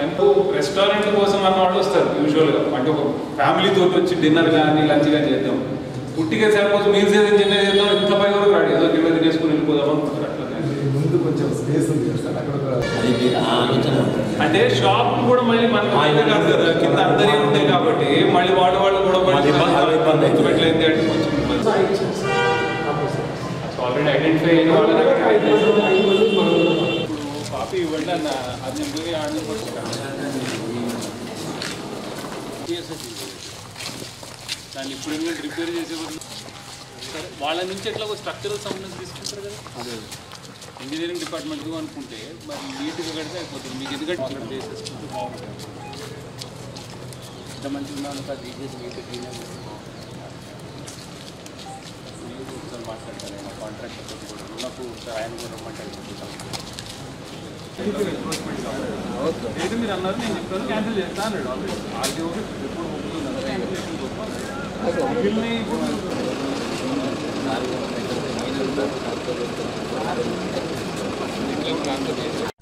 కానీ రెస్టారెంట్ కోసం అన్న వాళ్ళు వస్తారు యూజువల్గా అంటే ఒక ఫ్యామిలీ తోటి వచ్చి డిన్నర్ కానీ లంచ్ కానీ చేద్దాం పుట్టిగా సరిపోతే మీల్స్ ఏదైనా చిన్న చేద్దాం ఇంత పై వరకు రాడు ఏదో కింద తినేసుకుని వెళ్ళిపోదాం అనుకుంటారు అట్లా ముందు కొంచెం స్పేస్ ఉంది కదా సార్ అక్కడ ఒక అది మీరు ఆ ఆలోచన ఉంటుంది. అంటే షాప్ కూడా మళ్ళీ మన కాదు కదా కింద అందరి ఉంటాయి కాబట్టి మళ్ళీ వాళ్ళు వాళ్ళు కూడా మళ్ళీ ఇబ్బంది- అది ఇబ్బంది అవుతుంది. పెట్టలేదు అంటే కొంచెం ఆల్రెడీ ఐడెంటిఫై అయిన వాళ్ళ దగ్గర కాపీ ఇవ్వండి అన్న అది నేను పోయి ఆర్డర్ పట్టుకుంటాను దాన్ని ఇప్పుడు ఎందుకంటే రిపేర్ చేసే బదులు సరే వాళ్ళ నుంచి ఎట్లా ఒక స్ట్రక్చరల్ సంబంధించి తీసుకుంటారు కదా ఇంజనీరింగ్ డిపార్ట్మెంట్ అనుకుంటే మరి నీట్గా కడితే అయిపోతుంది మీకు ఎందుకంటే అక్కడ చేసేసుకుంటే బాగుంటుంది ఎంత మంచిగా ఉన్నాను సార్ తీసేసి మీకు క్లీన్ నేను ఒకసారి మాట్లాడతాను ఆయన కాంట్రాక్టర్ తోటి కూడా నాకు ఒకసారి ఆయన కూడా రమ్మంటే అయిపోతుంది. ఏది మీరు అన్నారు నేను చెప్పాను క్యాన్సిల్ చేస్తా అన్నాడు ఆల్రెడీ ఆర్డీ ఎప్పుడు ఒప్పుకున్నాను క్యాన్సిలేషన్ కోసం బిల్ని ఇప్పుడు నాలుగు వందల మీటర్లు మీటర్